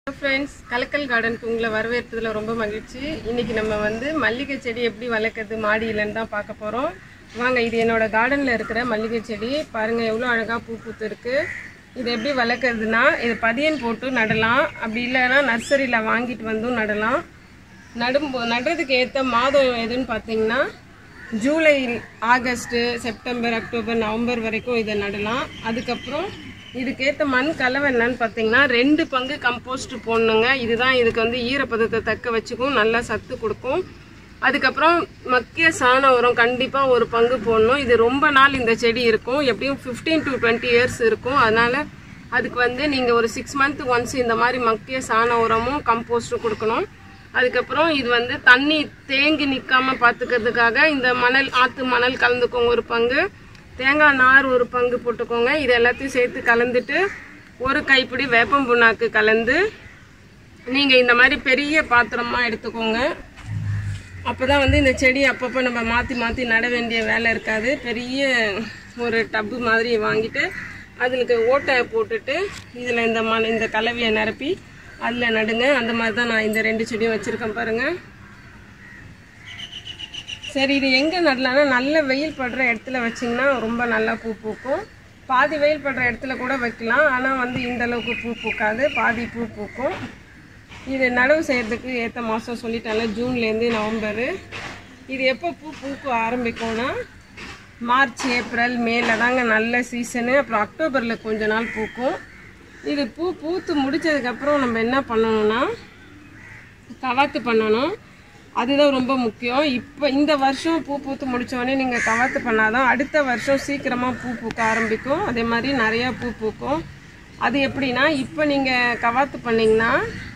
friends கலக்கல் கார்டனுக்கு உங்களை வரவேற்பதில் ரொம்ப மகிழ்ச்சி இன்னைக்கு நம்ம வந்து மல்லிகை செடி எப்படி வளர்க்குறது மாடியிலன்னு தான் பார்க்க போகிறோம் வாங்க இது என்னோட கார்டனில் இருக்கிற மல்லிகை செடி பாருங்கள் எவ்வளோ அழகாக பூ பூத்து இருக்கு இது எப்படி வளர்க்குறதுனா இது பதியன் போட்டு நடலாம் அப்படி இல்லைன்னா நர்சரியில் வாங்கிட்டு வந்தும் நடலாம் நடும் நடுறதுக்கு ஏற்ற மாதம் எதுன்னு பார்த்தீங்கன்னா July August September October November வரைக்கும் இதை நடலாம் அதுக்கப்புறம் இதுக்கேற்ற மண் கலவை என்னன்னு பார்த்தீங்கன்னா ரெண்டு பங்கு கம்போஸ்ட் போடணுங்க இதுதான் இதுக்கு வந்து ஈரப்பதத்தை தக்க வச்சுக்கும் நல்லா சத்து கொடுக்கும் அதுக்கப்புறம் மக்கிய சாண உரம் கண்டிப்பாக ஒரு பங்கு போடணும் இது ரொம்ப நாள் இந்த செடி இருக்கும் எப்படியும் ஃபிஃப்டீன் டு டுவெண்ட்டி இயர்ஸ் இருக்கும் அதனால் அதுக்கு வந்து நீங்கள் ஒரு சிக்ஸ் மந்த் ஒன்ஸ் இந்த மாதிரி மக்கிய சாண உரமும் கம்போஸ்ட்டும் கொடுக்கணும் அதுக்கப்புறம் இது வந்து தண்ணி தேங்கி நிற்காம பார்த்துக்கிறதுக்காக இந்த மணல் ஆற்று மணல் கலந்துக்கோங்க ஒரு பங்கு தேங்காய் நார் ஒரு பங்கு போட்டுக்கோங்க இது எல்லாத்தையும் சேர்த்து கலந்துட்டு ஒரு கைப்பிடி வேப்பம் புண்ணாக்கு கலந்து நீங்கள் இந்த மாதிரி பெரிய பாத்திரமா எடுத்துக்கோங்க அப்போ தான் வந்து இந்த செடி அப்பப்போ நம்ம மாற்றி மாற்றி நட வேண்டிய வேலை இருக்காது பெரிய ஒரு டப்பு மாதிரி வாங்கிட்டு அதுக்கு ஓட்டை போட்டுட்டு இதில் இந்த மண் இந்த கலவையை நிரப்பி அதில் நடுங்க அந்த மாதிரி தான் நான் இந்த ரெண்டு செடியும் வச்சுருக்கேன் பாருங்கள் சரி இது எங்கே நடலாம்னா நல்ல வெயில் படுற இடத்துல வச்சிங்கன்னா ரொம்ப நல்லா பூ பூக்கும் பாதி வெயில் படுற இடத்துல கூட வைக்கலாம் ஆனால் வந்து இந்த அளவுக்கு பூ பூக்காது பாதி பூ பூக்கும் இது நடவு செய்கிறதுக்கு ஏற்ற மாதம் சொல்லிட்டால ஜூன்லேருந்து நவம்பரு இது எப்போ பூ பூக்க ஆரம்பிக்கும்னா மார்ச் ஏப்ரல் மேல தாங்க நல்ல சீசனு அப்புறம் அக்டோபரில் கொஞ்ச நாள் பூக்கும் இது பூ பூத்து முடிச்சதுக்கப்புறம் நம்ம என்ன பண்ணணும்னா கவாத்து பண்ணணும் அதுதான் ரொம்ப முக்கியம் இப்போ இந்த வருஷம் பூ பூத்து முடித்தோடனே நீங்கள் கவாத்து பண்ணாதான் அடுத்த வருஷம் சீக்கிரமாக பூ பூக்க ஆரம்பிக்கும் அதே மாதிரி நிறையா பூ பூக்கும் அது எப்படின்னா இப்போ நீங்கள் கவாத்து பண்ணிங்கன்னா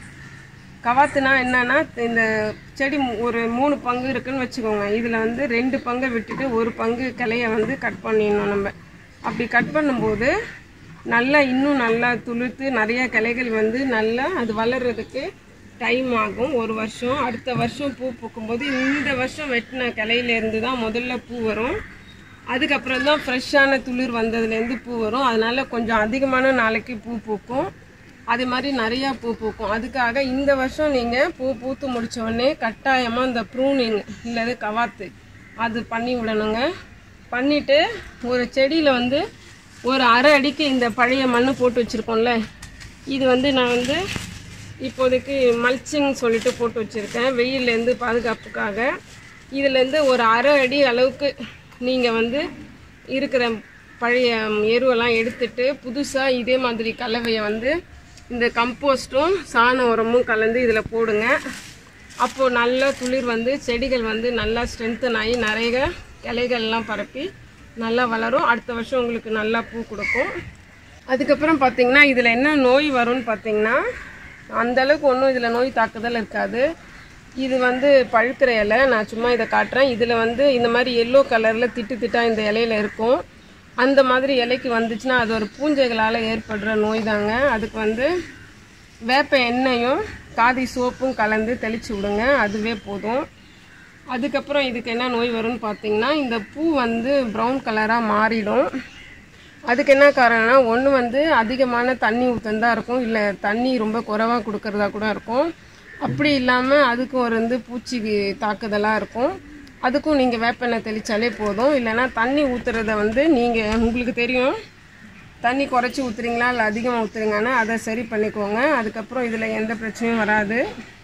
கவாத்துனா என்னன்னா இந்த செடி மு- ஒரு மூணு பங்கு இருக்குன்னு வச்சுக்கோங்க இதில் வந்து ரெண்டு பங்கை விட்டுட்டு ஒரு பங்கு கிளைய வந்து கட் பண்ணிடணும் நம்ம அப்படி கட் பண்ணும்போது நல்லா இன்னும் நல்லா துளுர்த்து நிறைய கிளைகள் வந்து நல்லா அது வளர்றதுக்கு டைம் ஆகும் ஒரு வருஷம் அடுத்த வருஷம் பூ பூக்கும்போது இந்த வருஷம் வெட்டின கிளையிலேருந்து தான் முதல்ல பூ வரும் அதுக்கப்புறம் தான் ஃப்ரெஷ்ஷான துளிர் வந்ததுலேருந்து பூ வரும் அதனால கொஞ்சம் அதிகமான நாளைக்கு பூ பூக்கும் அதே மாதிரி நிறையா பூ பூக்கும் அதுக்காக இந்த வருஷம் நீங்கள் பூ பூத்து முடிச்ச உடனே கட்டாயமாக இந்த ப்ரூனிங் இல்லது கவாத்து அது பண்ணி விடணுங்க பண்ணிவிட்டு ஒரு செடியில் வந்து ஒரு அரை அடிக்கு இந்த பழைய மண் போட்டு வச்சுருக்கோம்ல இது வந்து நான் வந்து இப்போதைக்கு மல்ச்சிங் சொல்லிட்டு போட்டு வச்சுருக்கேன் வெயில்லேருந்து பாதுகாப்புக்காக இதுலேருந்து ஒரு அரை அடி அளவுக்கு நீங்கள் வந்து இருக்கிற பழைய எருவெல்லாம் எடுத்துட்டு புதுசாக இதே மாதிரி கலவையை வந்து இந்த கம்போஸ்ட்டும் சாண உரமும் கலந்து இதில் போடுங்க அப்போது நல்லா துளிர் வந்து செடிகள் வந்து நல்லா ஸ்ட்ரென்த்தன் ஆகி நிறைய கிளைகள்லாம் பரப்பி நல்லா வளரும் அடுத்த வருஷம் உங்களுக்கு நல்லா பூ கொடுக்கும் அதுக்கப்புறம் பார்த்தீங்கன்னா இதில் என்ன நோய் வரும்னு பார்த்தீங்கன்னா அந்த அளவுக்கு ஒன்றும் இதில் நோய் தாக்குதல் இருக்காது இது வந்து பழுக்கிற இலை நான் சும்மா இதை காட்டுறேன் இதில் வந்து இந்த மாதிரி எல்லோ கலரில் திட்டு திட்டா இந்த இலையில இருக்கும் அந்த மாதிரி இலைக்கு வந்துச்சுன்னா அது ஒரு பூஞ்சைகளால் ஏற்படுற நோய் தாங்க அதுக்கு வந்து வேப்ப எண்ணெயும் காதி சோப்பும் கலந்து தெளிச்சு விடுங்க அதுவே போதும் அதுக்கப்புறம் இதுக்கு என்ன நோய் வரும்னு பார்த்தீங்கன்னா இந்த பூ வந்து ப்ரௌன் கலராக மாறிடும் அதுக்கு என்ன காரணம்னா ஒன்று வந்து அதிகமான தண்ணி ஊற்றந்தா இருக்கும் இல்லை தண்ணி ரொம்ப குறைவாக கொடுக்கறதா கூட இருக்கும் அப்படி இல்லாமல் அதுக்கும் ஒரு வந்து பூச்சி தாக்குதலாக இருக்கும் அதுக்கும் நீங்கள் வேப்பெண்ணெய் தெளித்தாலே போதும் இல்லைன்னா தண்ணி ஊற்றுறத வந்து நீங்கள் உங்களுக்கு தெரியும் தண்ணி குறைச்சி ஊற்றுறீங்களா இல்லை அதிகமாக ஊற்றுறீங்கன்னா அதை சரி பண்ணிக்கோங்க அதுக்கப்புறம் இதில் எந்த பிரச்சனையும் வராது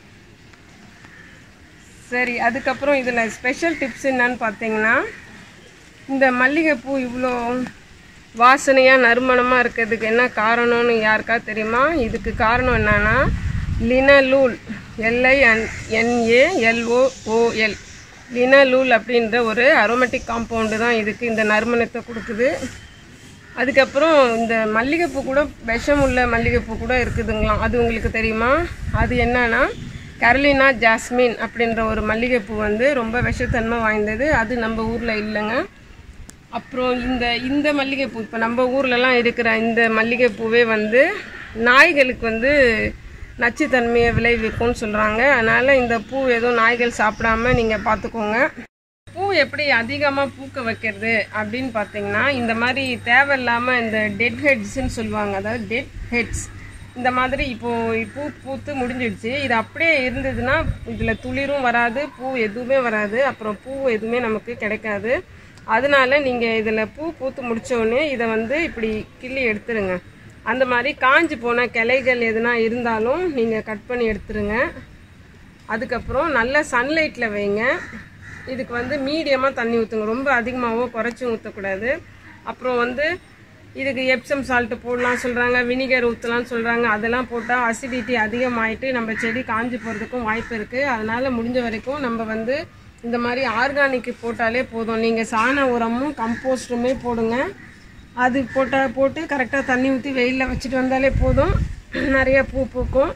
சரி அதுக்கப்புறம் இதில் ஸ்பெஷல் டிப்ஸ் என்னன்னு பார்த்தீங்கன்னா இந்த மல்லிகைப்பூ இவ்வளோ வாசனையாக நறுமணமாக இருக்கிறதுக்கு என்ன காரணம்னு யாருக்கா தெரியுமா இதுக்கு காரணம் என்னன்னா linalool L I N A L O O L linalool அப்படின்ற ஒரு அரோமேட்டிக் காம்பவுண்டு தான் இதுக்கு இந்த நறுமணத்தை கொடுக்குது அதுக்கப்புறம் இந்த மல்லிகைப்பூ கூட விஷம் உள்ள மல்லிகைப்பூ கூட இருக்குதுங்களாம் அது உங்களுக்கு தெரியுமா அது என்னன்னா கரலினா ஜாஸ்மின் அப்படின்ற ஒரு மல்லிகைப்பூ வந்து ரொம்ப விஷத்தன்மை வாய்ந்தது அது நம்ம ஊரில் இல்லைங்க அப்புறம் இந்த இந்த மல்லிகைப்பூ இப்போ நம்ம ஊர்லலாம் இருக்கிற இந்த மல்லிகைப்பூவே வந்து நாய்களுக்கு வந்து நச்சுத்தன்மையை விளைவிக்கும்னு சொல்கிறாங்க அதனால் இந்த பூ எதுவும் நாய்கள் சாப்பிடாம நீங்கள் பார்த்துக்கோங்க பூ எப்படி அதிகமாக பூக்க வைக்கிறது அப்படின்னு பார்த்தீங்கன்னா இந்த மாதிரி தேவையில்லாமல் இந்த டெட் ஹெட்ஸ்ன்னு சொல்லுவாங்க அதாவது டெட் ஹெட்ஸ் இந்த மாதிரி இப்போது பூ பூத்து முடிஞ்சிடுச்சு இது அப்படியே இருந்ததுன்னா இதில் துளிரும் வராது பூ எதுவுமே வராது அப்புறம் பூ எதுவுமே நமக்கு கிடைக்காது அதனால நீங்கள் இதில் பூ பூத்து முடிச்ச உடனே இதை வந்து இப்படி கிள்ளி எடுத்துருங்க அந்த மாதிரி காஞ்சு போன கிளைகள் எதுனா இருந்தாலும் நீங்கள் கட் பண்ணி எடுத்துருங்க அதுக்கப்புறம் நல்ல சன்லைட்டில் வைங்க இதுக்கு வந்து மீடியமாக தண்ணி ஊற்றுங்க ரொம்ப அதிகமாகவோ குறைச்சும் ஊற்றக்கூடாது அப்புறம் வந்து இதுக்கு எப்சம் சால்ட்டு போடலாம் சொல்கிறாங்க வினிகர் ஊற்றலாம்னு சொல்கிறாங்க அதெல்லாம் போட்டால் அசிடிட்டி அதிகமாயிட்டு நம்ம செடி காஞ்சு போகிறதுக்கும் வாய்ப்பு இருக்குது அதனால் முடிஞ்ச வரைக்கும் நம்ம வந்து இந்த மாதிரி ஆர்கானிக் போட்டாலே போதும் நீங்கள் சாண உரமும் கம்போஸ்ட்டுமே போடுங்க அது போட்டால் போட்டு கரெக்டாக தண்ணி ஊற்றி வெயிலில் வச்சுட்டு வந்தாலே போதும் நிறைய பூ பூக்கும்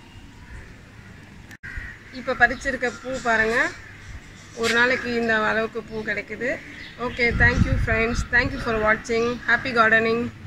இப்போ பறிச்சிருக்க பூ பாருங்கள் ஒரு நாளைக்கு இந்த அளவுக்கு பூ கிடைக்குது okay thank you friends thank you for வாட்சிங் ஹாப்பி கார்டனிங்